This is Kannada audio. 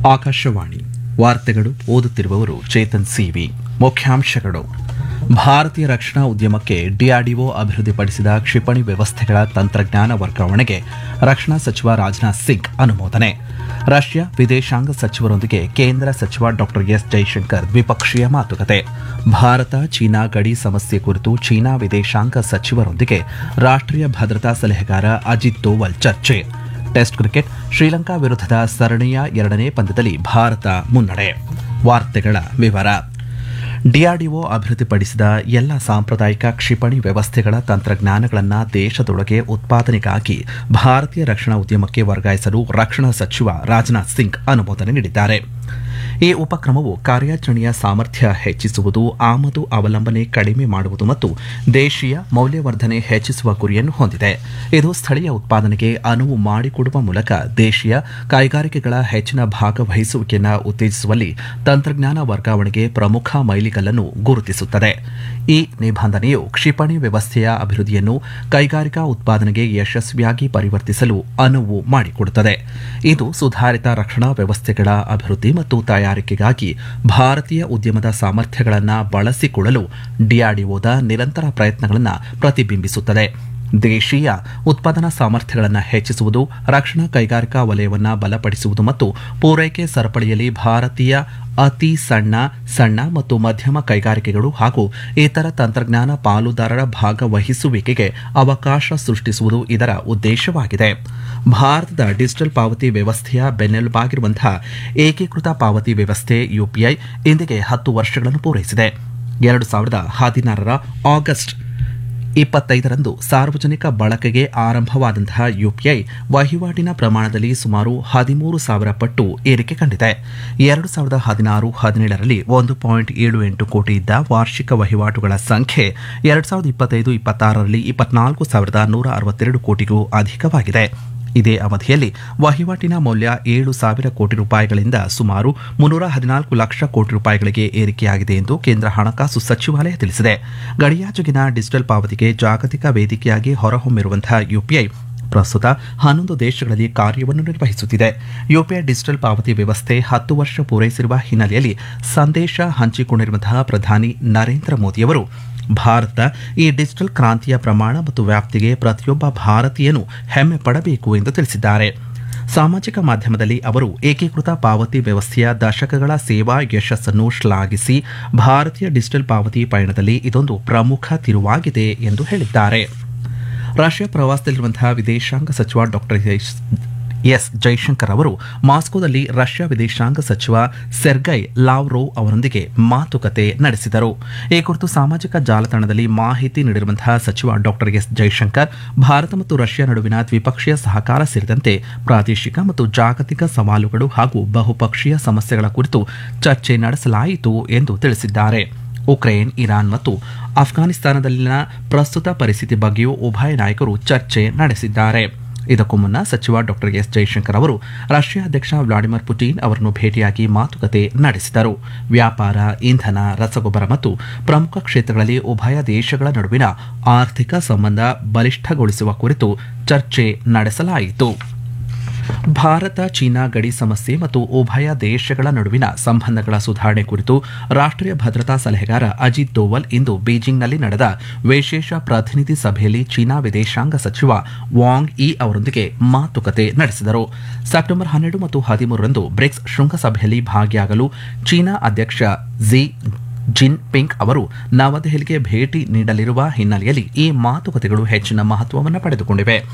ಆಕಾಶವಾಣಿ ವಾರ್ತೆಗಳು ಓದುತ್ತಿರುವವರು ಚೇತನ್ ಸಿವಿ ಮುಖ್ಯಾಂಶಗಳು ಭಾರತೀಯ ರಕ್ಷಣಾ ಉದ್ಯಮಕ್ಕೆ ಡಿಆರ್ಡಿಒ ಅಭಿವೃದ್ಧಿಪಡಿಸಿದ ಕ್ಷಿಪಣಿ ವ್ಯವಸ್ಥೆಗಳ ತಂತ್ರಜ್ಞಾನ ವರ್ಗಾವಣೆಗೆ ರಕ್ಷಣಾ ಸಚಿವ ರಾಜನಾಥ್ ಸಿಂಗ್ ಅನುಮೋದನೆ ರಷ್ಯಾ ವಿದೇಶಾಂಗ ಸಚಿವರೊಂದಿಗೆ ಕೇಂದ್ರ ಸಚಿವ ಡಾಕ್ಟರ್ ಎಸ್ ಜೈಶಂಕರ್ ದ್ವಿಪಕ್ಷೀಯ ಮಾತುಕತೆ ಭಾರತ ಚೀನಾ ಗಡಿ ಸಮಸ್ಯೆ ಕುರಿತು ಚೀನಾ ವಿದೇಶಾಂಗ ಸಚಿವರೊಂದಿಗೆ ರಾಷ್ಟ್ರೀಯ ಭದ್ರತಾ ಸಲಹೆಗಾರ ಅಜಿತ್ ದೋವಲ್ ಚರ್ಚೆ ಟೆಸ್ಟ್ ಕ್ರಿಕೆಟ್ ಶ್ರೀಲಂಕಾ ವಿರುದ್ಧದ ಸರಣಿಯ ಎರಡನೇ ಪಂದ್ಯದಲ್ಲಿ ಭಾರತ ಮುನ್ನಡೆ ವಾರ್ತೆಗಳ ವಿವರ ಡಿಆರ್ಡಿಒ ಅಭಿವೃದ್ಧಿಪಡಿಸಿದ ಎಲ್ಲ ಸಾಂಪ್ರದಾಯಿಕ ಕ್ಷಿಪಣಿ ವ್ಯವಸ್ಥೆಗಳ ತಂತ್ರಜ್ಞಾನಗಳನ್ನು ದೇಶದೊಳಗೆ ಉತ್ಪಾದನೆಗಾಗಿ ಭಾರತೀಯ ರಕ್ಷಣಾ ಉದ್ಯಮಕ್ಕೆ ವರ್ಗಾಯಿಸಲು ರಕ್ಷಣಾ ಸಚಿವ ರಾಜನಾಥ್ ಸಿಂಗ್ ಅನುಮೋದನೆ ನೀಡಿದ್ದಾರೆ ಈ ಉಪಕ್ರಮವು ಕಾರ್ಯಾಚರಣೆಯ ಸಾಮರ್ಥ್ಯ ಹೆಚ್ಚಿಸುವುದು ಆಮದು ಅವಲಂಬನೆ ಕಡಿಮೆ ಮಾಡುವುದು ಮತ್ತು ದೇಶೀಯ ಮೌಲ್ಯವರ್ಧನೆ ಹೆಚ್ಚಿಸುವ ಗುರಿಯನ್ನು ಹೊಂದಿದೆ ಇದು ಸ್ಥಳೀಯ ಉತ್ಪಾದನೆಗೆ ಅನುವು ಮಾಡಿಕೊಡುವ ಮೂಲಕ ದೇಶೀಯ ಕೈಗಾರಿಕೆಗಳ ಹೆಚ್ಚಿನ ಭಾಗವಹಿಸುವಿಕೆಯನ್ನು ಉತ್ತೇಜಿಸುವಲ್ಲಿ ತಂತ್ರಜ್ಞಾನ ವರ್ಗಾವಣೆಗೆ ಪ್ರಮುಖ ಮೈಲಿಗಲ್ಲನ್ನು ಗುರುತಿಸುತ್ತದೆ ಈ ನಿಬಂಧನೆಯು ಕ್ಷಿಪಣಿ ವ್ಯವಸ್ಥೆಯ ಅಭಿವೃದ್ಧಿಯನ್ನು ಕೈಗಾರಿಕಾ ಉತ್ಪಾದನೆಗೆ ಯಶಸ್ವಿಯಾಗಿ ಪರಿವರ್ತಿಸಲು ಅನುವು ಮಾಡಿಕೊಡುತ್ತದೆ ಇದು ಸುಧಾರಿತ ರಕ್ಷಣಾ ವ್ಯವಸ್ಥೆಗಳ ಅಭಿವೃದ್ಧಿ ಮತ್ತು ತಯಾರಿಕೆಗಾಗಿ ಭಾರತೀಯ ಉದ್ಯಮದ ಸಾಮರ್ಥ್ಯಗಳನ್ನು ಬಳಸಿಕೊಳ್ಳಲು ಡಿಆರ್ಡಿಒದ ನಿರಂತರ ಪ್ರಯತ್ನಗಳನ್ನು ಪ್ರತಿಬಿಂಬಿಸುತ್ತದೆ ದೇಶೀಯ ಉತ್ಪಾದನಾ ಸಾಮರ್ಥ್ಯಗಳನ್ನು ಹೆಚ್ಚಿಸುವುದು ರಕ್ಷಣಾ ಕೈಗಾರಿಕಾ ವಲಯವನ್ನು ಬಲಪಡಿಸುವುದು ಮತ್ತು ಪೂರೈಕೆ ಸರಪಳಿಯಲ್ಲಿ ಭಾರತೀಯ ಅತಿ ಸಣ್ಣ ಸಣ್ಣ ಮತ್ತು ಮಧ್ಯಮ ಕೈಗಾರಿಕೆಗಳು ಹಾಗೂ ಇತರ ತಂತ್ರಜ್ಞಾನ ಪಾಲುದಾರರ ಭಾಗವಹಿಸುವಿಕೆಗೆ ಅವಕಾಶ ಸೃಷ್ಟಿಸುವುದು ಇದರ ಉದ್ದೇಶವಾಗಿದೆ ಭಾರತದ ಡಿಜಿಟಲ್ ಪಾವತಿ ವ್ಯವಸ್ಥೆಯ ಬೆನ್ನೆಲುಬಾಗಿರುವಂತಹ ಏಕೀಕೃತ ಪಾವತಿ ವ್ಯವಸ್ಥೆ ಯುಪಿಐ ಇಂದಿಗೆ ಹತ್ತು ವರ್ಷಗಳನ್ನು ಪೂರೈಸಿದೆ ಎರಡು ಸಾವಿರದ ಹದಿನಾರರ ಆಗಸ್ಟ್ ಇಪ್ಪತ್ತೈದರಂದು ಸಾರ್ವಜನಿಕ ಬಳಕೆಗೆ ಆರಂಭವಾದಂತಹ ಯುಪಿಐ ವಹಿವಾಟಿನ ಪ್ರಮಾಣದಲ್ಲಿ ಸುಮಾರು ಹದಿಮೂರು ಸಾವಿರ ಪಟ್ಟು ಏರಿಕೆ ಕಂಡಿದೆ ಎರಡು ಸಾವಿರದ ಹದಿನಾರು ಹದಿನೇಳರಲ್ಲಿ ಒಂದು ಪಾಯಿಂಟ್ ಏಳು ಎಂಟು ಕೋಟಿ ಇದ್ದ ವಾರ್ಷಿಕ ವಹಿವಾಟುಗಳ ಸಂಖ್ಯೆ ಎರಡು ಸಾವಿರದ ಇಪ್ಪತ್ತೈದು ಇಪ್ಪತ್ತಾರರಲ್ಲಿ ಇಪ್ಪತ್ನಾಲ್ಕು ಸಾವಿರದ ನೂರ ಅರವತ್ತೆರಡು ಕೋಟಿಗೂ ಅಧಿಕವಾಗಿದೆ ಇದೇ ಅವಧಿಯಲ್ಲಿ ವಹಿವಾಟಿನ ಮೌಲ್ಯ ಏಳು ಸಾವಿರ ಕೋಟಿ ರೂಪಾಯಿಗಳಿಂದ ಸುಮಾರು ಮುನ್ನೂರ ಹದಿನಾಲ್ಕು ಲಕ್ಷ ಕೋಟಿ ರೂಪಾಯಿಗಳಿಗೆ ಏರಿಕೆಯಾಗಿದೆ ಎಂದು ಕೇಂದ್ರ ಹಣಕಾಸು ಸಚಿವಾಲಯ ತಿಳಿಸಿದೆ ಗಡಿಯಾಚೆಗಿನ ಡಿಜಿಟಲ್ ಪಾವತಿಗೆ ಜಾಗತಿಕ ವೇದಿಕೆಯಾಗಿ ಹೊರಹೊಮ್ಮಿರುವಂತಹ ಯುಪಿಐ ಪ್ರಸ್ತುತ ಹನ್ನೊಂದು ದೇಶಗಳಲ್ಲಿ ಕಾರ್ಯವನ್ನು ನಿರ್ವಹಿಸುತ್ತಿದೆ ಯುಪಿಐ ಡಿಜಿಟಲ್ ಪಾವತಿ ವ್ಯವಸ್ಥೆ ಹತ್ತು ವರ್ಷ ಪೂರೈಸಿರುವ ಹಿನ್ನೆಲೆಯಲ್ಲಿ ಸಂದೇಶ ಹಂಚಿಕೊಂಡಿರುವಂತಹ ಪ್ರಧಾನಿ ನರೇಂದ್ರ ಮೋದಿಯವರು ಭಾರತ ಈ ಡಿಜಿಟಲ್ ಕ್ರಾಂತಿಯ ಪ್ರಮಾಣ ಮತ್ತು ವ್ಯಾಪ್ತಿಗೆ ಪ್ರತಿಯೊಬ್ಬ ಭಾರತೀಯನು ಹೆಮ್ಮೆ ಪಡಬೇಕು ಎಂದು ತಿಳಿಸಿದ್ದಾರೆ ಸಾಮಾಜಿಕ ಮಾಧ್ಯಮದಲ್ಲಿ ಅವರು ಏಕೀಕೃತ ಪಾವತಿ ವ್ಯವಸ್ಥೆಯ ದಶಕಗಳ ಸೇವಾ ಯಶಸ್ಸನ್ನು ಶ್ಲಾಘಿಸಿ ಭಾರತೀಯ ಡಿಜಿಟಲ್ ಪಾವತಿ ಪಯಣದಲ್ಲಿ ಇದೊಂದು ಪ್ರಮುಖ ತಿರುವಾಗಿದೆ ಎಂದು ಹೇಳಿದ್ದಾರೆ ರಷ್ಯಾ ಪ್ರವಾಸದಲ್ಲಿರುವಂತಹ ವಿದೇಶಾಂಗ ಸಚಿವ ಡಾಕ್ಟರ್ ಎಸ್ ಜೈಶಂಕರ್ ಅವರು ಮಾಸ್ಕೋದಲ್ಲಿ ರಷ್ಯಾ ವಿದೇಶಾಂಗ ಸಚಿವ ಸೆರ್ಗೈ ಲಾವ್ರೋವ್ ಅವರೊಂದಿಗೆ ಮಾತುಕತೆ ನಡೆಸಿದರು ಈ ಕುರಿತು ಸಾಮಾಜಿಕ ಜಾಲತಾಣದಲ್ಲಿ ಮಾಹಿತಿ ನೀಡಿರುವಂತಹ ಸಚಿವ ಡಾಕ್ಟರ್ ಎಸ್ ಜೈಶಂಕರ್ ಭಾರತ ಮತ್ತು ರಷ್ಯಾ ನಡುವಿನ ದ್ವಿಪಕ್ಷೀಯ ಸಹಕಾರ ಸೇರಿದಂತೆ ಪ್ರಾದೇಶಿಕ ಮತ್ತು ಜಾಗತಿಕ ಸವಾಲುಗಳು ಹಾಗೂ ಬಹುಪಕ್ಷೀಯ ಸಮಸ್ಯೆಗಳ ಕುರಿತು ಚರ್ಚೆ ನಡೆಸಲಾಯಿತು ಎಂದು ತಿಳಿಸಿದ್ದಾರೆ ಉಕ್ರೇನ್ ಇರಾನ್ ಮತ್ತು ಅಫ್ಘಾನಿಸ್ತಾನದಲ್ಲಿನ ಪ್ರಸ್ತುತ ಪರಿಸ್ಥಿತಿ ಬಗ್ಗೆಯೂ ಉಭಯ ನಾಯಕರು ಚರ್ಚೆ ನಡೆಸಿದ್ದಾರೆ ಇದಕ್ಕೂ ಮುನ್ನ ಸಚಿವ ಡಾಕ್ಟರ್ ಎಸ್ ಜೈಶಂಕರ್ ಅವರು ರಷ್ಯಾ ಅಧ್ಯಕ್ಷ ವ್ಲಾಡಿಮಿರ್ ಪುಟಿನ್ ಅವರನ್ನು ಭೇಟಿಯಾಗಿ ಮಾತುಕತೆ ನಡೆಸಿದರು ವ್ಯಾಪಾರ ಇಂಧನ ರಸಗೊಬ್ಬರ ಮತ್ತು ಪ್ರಮುಖ ಕ್ಷೇತ್ರಗಳಲ್ಲಿ ಉಭಯ ದೇಶಗಳ ನಡುವಿನ ಆರ್ಥಿಕ ಸಂಬಂಧ ಬಲಿಷ್ಠಗೊಳಿಸುವ ಕುರಿತು ಚರ್ಚೆ ನಡೆಸಲಾಯಿತು ಭಾರತ ಚೀನಾ ಗಡಿ ಸಮಸ್ಯೆ ಮತ್ತು ಉಭಯ ದೇಶಗಳ ನಡುವಿನ ಸಂಬಂಧಗಳ ಸುಧಾರಣೆ ಕುರಿತು ರಾಷ್ಟ್ರೀಯ ಭದ್ರತಾ ಸಲಹೆಗಾರ ಅಜಿತ್ ದೋವಲ್ ಇಂದು ಬೀಜಿಂಗ್ನಲ್ಲಿ ನಡೆದ ವಿಶೇಷ ಪ್ರತಿನಿಧಿ ಸಭೆಯಲ್ಲಿ ಚೀನಾ ವಿದೇಶಾಂಗ ಸಚಿವ ವಾಂಗ್ ಇ ಅವರೊಂದಿಗೆ ಮಾತುಕತೆ ನಡೆಸಿದರು ಸೆಪ್ಟೆಂಬರ್ ಹನ್ನೆರಡು ಮತ್ತು ಹದಿಮೂರರಂದು ಬ್ರಿಕ್ಸ್ ಶೃಂಗಸಭೆಯಲ್ಲಿ ಭಾಗಿಯಾಗಲು ಚೀನಾ ಅಧ್ಯಕ್ಷ ಝಿ ಜಿನ್ ಪಿಂಗ್ ಅವರು ನವದೆಹಲಿಗೆ ಭೇಟಿ ನೀಡಲಿರುವ ಹಿನ್ನೆಲೆಯಲ್ಲಿ ಈ ಮಾತುಕತೆಗಳು ಹೆಚ್ಚಿನ ಮಹತ್ವವನ್ನು ಪಡೆದುಕೊಂಡಿವೆ